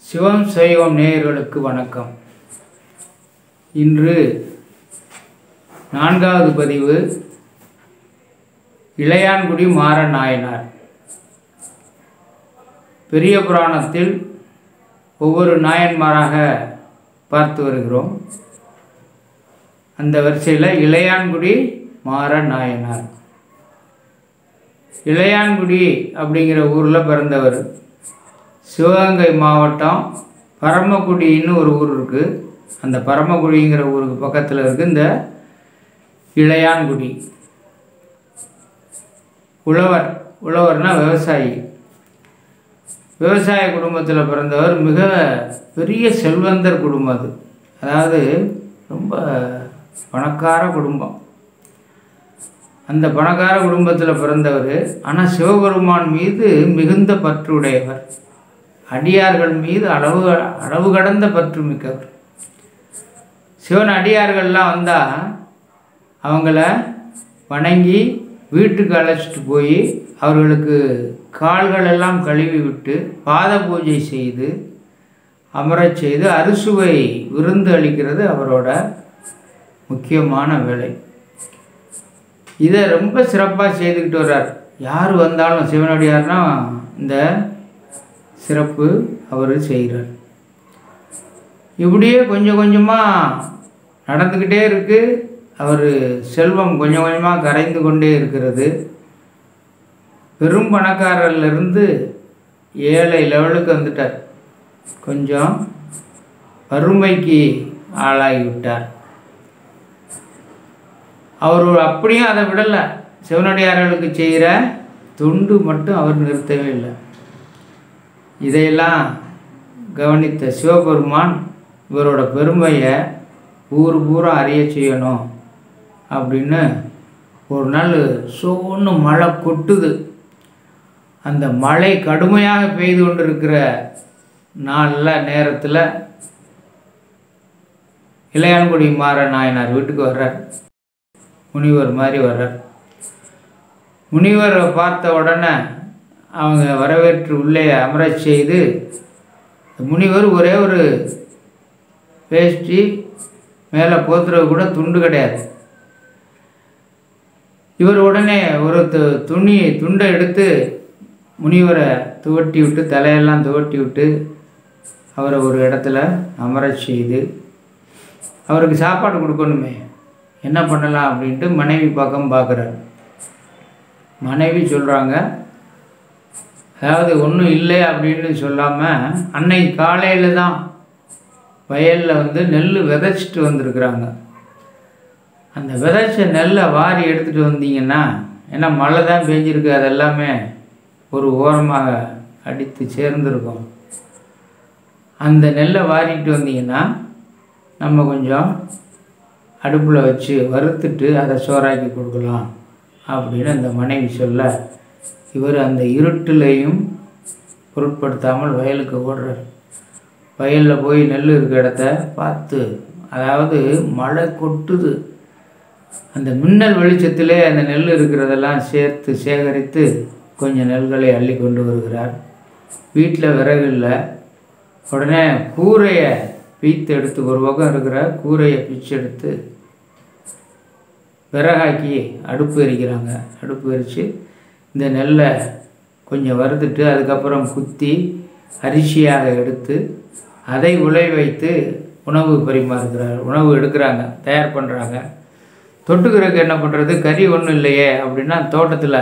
சிவம் சைவம் நேயர்களுக்கு வணக்கம் இன்று நான்காவது பதிவு இளையான்குடி மாற நாயனார் பெரிய புராணத்தில் ஒவ்வொரு நாயன்மாராக பார்த்து வருகிறோம் அந்த வரிசையில் இளையான்குடி மாற நாயனார் இளையான்குடி அப்படிங்கிற ஊரில் பிறந்தவர் சிவகங்கை மாவட்டம் பரமக்குடின்னு ஒரு ஊர் இருக்குது அந்த பரமக்குடிங்கிற ஊருக்கு பக்கத்தில் இருக்குது இந்த இளையான்குடி உழவர் உழவர்னா விவசாயி விவசாய குடும்பத்தில் பிறந்தவர் மிக பெரிய செல்வந்தர் குடும்பம் அது அதாவது ரொம்ப பணக்கார குடும்பம் அந்த பணக்கார குடும்பத்தில் பிறந்தவர் ஆனால் சிவபெருமான் மீது மிகுந்த பற்று உடையவர் அடியார்கள் மீது அளவு அளவு கடந்த பற்று மிக்கவர் சிவன் அடியார்கள்லாம் வந்தால் அவங்கள வணங்கி வீட்டுக்கு அழைச்சிட்டு போய் அவர்களுக்கு கால்கள் எல்லாம் கழுவி விட்டு பாத பூஜை செய்து அமரச் செய்து அறுசுவை விருந்து அளிக்கிறது அவரோட முக்கியமான வேலை இதை ரொம்ப சிறப்பாக செய்துக்கிட்டு வர்றார் யார் வந்தாலும் சிவனடியார்னா இந்த சிறப்பு அவர் செய்கிறார் இப்படியே கொஞ்சம் கொஞ்சமாக நடந்துக்கிட்டே இருக்குது அவர் செல்வம் கொஞ்சம் கொஞ்சமாக கரைந்து கொண்டே இருக்கிறது பெரும் பணக்காரர்லேருந்து ஏழை லெவலுக்கு வந்துட்டார் கொஞ்சம் வறுமைக்கு ஆளாகிவிட்டார் அவர் அப்படியும் அதை விடலை சிவனடியார்களுக்கு செய்கிற தொண்டு மட்டும் அவர் நிறுத்தவே இல்லை இதையெல்லாம் கவனித்த சிவபெருமான் இவரோட பெருமையை ஊர் பூரா அறிய செய்யணும் அப்படின்னு ஒரு நாள் சோன்னு மழை கொட்டுது அந்த மழை கடுமையாக பெய்து கொண்டிருக்கிற நாளில் நேரத்தில் இளையான்குடி மாற நாயனார் வீட்டுக்கு வர்றார் முனிவர் மாதிரி வர்றார் முனிவரை பார்த்த உடனே அவங்க வரவேற்று உள்ளே அமரச் செய்து முனிவர் ஒரே ஒரு வேஷ்டி மேலே போத்துறது கூட துண்டு கிடையாது இவர் உடனே ஒரு து துணி துண்டை எடுத்து முனிவரை துவட்டி விட்டு தலையெல்லாம் துவட்டி விட்டு அவரை ஒரு இடத்துல அமரச் செய்து அவருக்கு சாப்பாடு கொடுக்கணுமே என்ன பண்ணலாம் அப்படின்ட்டு மனைவி பக்கம் பார்க்குறாரு மனைவி சொல்கிறாங்க அதாவது ஒன்றும் இல்லை அப்படின்னு சொல்லாமல் அன்னைக்கு காலையில் தான் வயலில் வந்து நெல் விதைச்சிட்டு வந்திருக்குறாங்க அந்த விதைச்ச நெல்லை வாரி எடுத்துகிட்டு வந்தீங்கன்னா ஏன்னா மழை தான் பெஞ்சிருக்கு அது எல்லாமே ஒரு ஓரமாக அடித்து சேர்ந்துருக்கும் அந்த நெல்லை வாரிட்டு வந்தீங்கன்னா நம்ம கொஞ்சம் அடுப்பில் வச்சு வறுத்துட்டு அதை சோறாக்கி கொடுக்கலாம் அப்படின்னு அந்த மனைவி சொல்ல இவர் அந்த இருட்டிலையும் பொருட்படுத்தாமல் வயலுக்கு ஓடுறார் வயலில் போய் நெல் இருக்க இடத்த பார்த்து அதாவது மழை கொட்டுது அந்த மின்னல் வெளிச்சத்திலே அந்த நெல் இருக்கிறதெல்லாம் சேர்த்து சேகரித்து கொஞ்சம் நெல்களை அள்ளி கொண்டு வருகிறார் வீட்டில் விறகு இல்லை உடனே கூரையை பீத்து எடுத்து ஒரு பக்கம் இருக்கிற கூரையை பிச்சு எடுத்து விறகாக்கி அடுப்பு எரிக்கிறாங்க அடுப்பு எரித்து இந்த நெல்லை கொஞ்சம் வறுத்துட்டு அதுக்கப்புறம் குத்தி அரிசியாக எடுத்து அதை உலை வைத்து உணவு பரிமாறுகிறார் உணவு எடுக்கிறாங்க தயார் பண்ணுறாங்க தொட்டுக்கிறதுக்கு என்ன பண்ணுறது கறி ஒன்றும் இல்லையே அப்படின்னா தோட்டத்தில்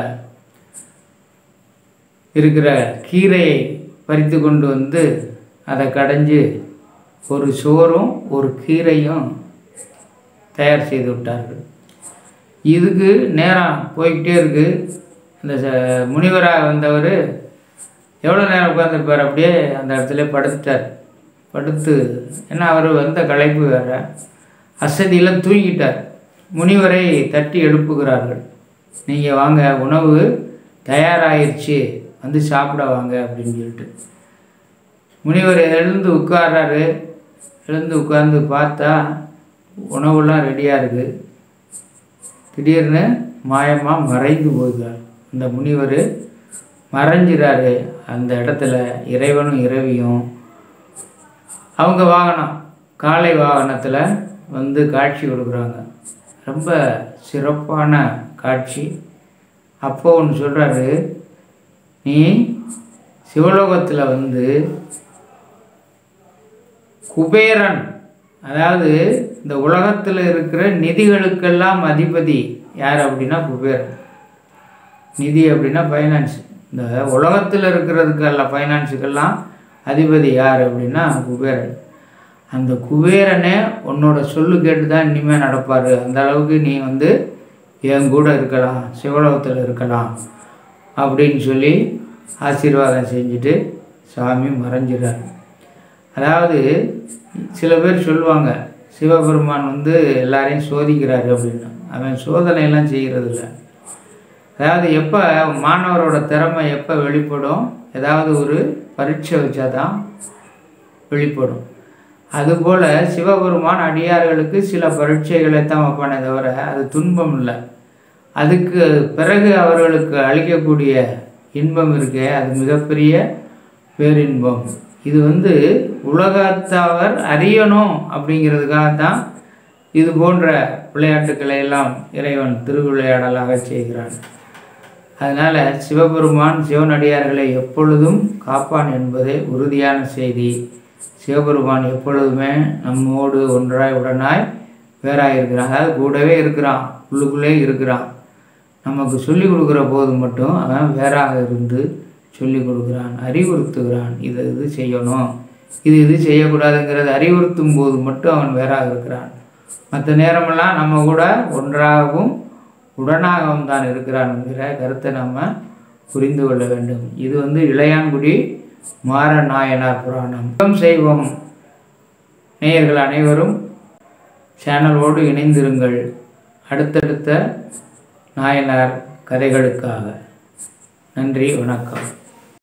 இருக்கிற கீரையை பறித்து கொண்டு வந்து அதை கடைஞ்சி ஒரு சோறும் ஒரு கீரையும் தயார் செய்து விட்டார்கள் இதுக்கு நேரம் போய்கிட்டே இருக்குது இந்த ச- முனிவராக வந்தவர் எவ்வளோ நேரம் உட்காந்துருப்பார் அப்படியே அந்த இடத்துல படுத்துட்டார் படுத்து ஏன்னா அவர் வந்த களைப்பு வேற அசதியில் தூங்கிட்டார் முனிவரை தட்டி எழுப்புகிறார்கள் நீங்கள் வாங்க உணவு தயாராகிருச்சு வந்து சாப்பிட வாங்க அப்படின்னு சொல்லிட்டு முனிவர் எழுந்து உட்கார்றாரு எழுந்து உட்கார்ந்து பார்த்தா உணவுலாம் ரெடியாக இருக்குது திடீர்னு மாயமாக மறைந்து போகிறார் இந்த முனிவர் மறைஞ்சிறாரு அந்த இடத்துல இறைவனும் இறைவியும் அவங்க வாகனம் காளை வாகனத்தில் வந்து காட்சி கொடுக்குறாங்க ரொம்ப சிறப்பான காட்சி அப்போ ஒன்று சொல்கிறாரு நீ சிவலோகத்தில் வந்து குபேரன் அதாவது இந்த உலகத்தில் இருக்கிற நிதிகளுக்கெல்லாம் அதிபதி யார் அப்படின்னா குபேரன் நிதி அப்படின்னா ஃபைனான்ஸ் இந்த உலகத்தில் இருக்கிறதுக்கெல்லாம் ஃபைனான்ஸுக்கெல்லாம் அதிபதி யார் அப்படின்னா குபேரன் அந்த குபேரனே உன்னோட சொல்லு கேட்டு தான் இனிமேல் நடப்பார் அந்த அளவுக்கு நீ வந்து என் கூட இருக்கலாம் சிவலோகத்தில் இருக்கலாம் அப்படின்னு சொல்லி ஆசீர்வாதம் செஞ்சுட்டு சாமி மறைஞ்சிடார் அதாவது சில பேர் சொல்லுவாங்க சிவபெருமான் வந்து எல்லாரையும் சோதிக்கிறாரு அப்படின்னு அவன் சோதனையெல்லாம் செய்கிறதில்ல அதாவது எப்போ மாணவரோட திறமை எப்போ வெளிப்படும் ஏதாவது ஒரு பரீட்சை வச்சா தான் வெளிப்படும் அதுபோல் சிவபெருமான் அடியார்களுக்கு சில பரீட்சைகளை தான் வைப்பானே தவிர அது துன்பம் இல்லை அதுக்கு பிறகு அவர்களுக்கு அளிக்கக்கூடிய இன்பம் இருக்கே அது மிகப்பெரிய பேரின்பம் இது வந்து உலகத்தவர் அறியணும் அப்படிங்கிறதுக்காக தான் இது போன்ற விளையாட்டுக்களை எல்லாம் இறைவன் திருவிளையாடலாக செய்கிறான் அதனால் சிவபெருமான் சிவனடியார்களை எப்பொழுதும் காப்பான் என்பதே உறுதியான செய்தி சிவபெருமான் எப்பொழுதுமே நம்மோடு ஒன்றாய் உடனாய் வேறாய் இருக்கிறான் அதாவது கூடவே இருக்கிறான் உள்ளுக்குள்ளே இருக்கிறான் நமக்கு சொல்லி கொடுக்குற போது மட்டும் அவன் வேறாக இருந்து சொல்லி கொடுக்குறான் அறிவுறுத்துகிறான் இது இது செய்யணும் இது இது செய்யக்கூடாதுங்கிறது அறிவுறுத்தும் போது மட்டும் அவன் வேறாக இருக்கிறான் மற்ற நேரமெல்லாம் நம்ம கூட ஒன்றாகவும் உடனாகவும் தான் இருக்கிறான் என்கிற கருத்தை நம்ம புரிந்து கொள்ள வேண்டும் இது வந்து இளையான்குடி மாற நாயனார் புராணம் யுகம் செய்வோம் நேயர்கள் அனைவரும் சேனலோடு இணைந்திருங்கள் அடுத்தடுத்த நாயனார் கதைகளுக்காக நன்றி வணக்கம்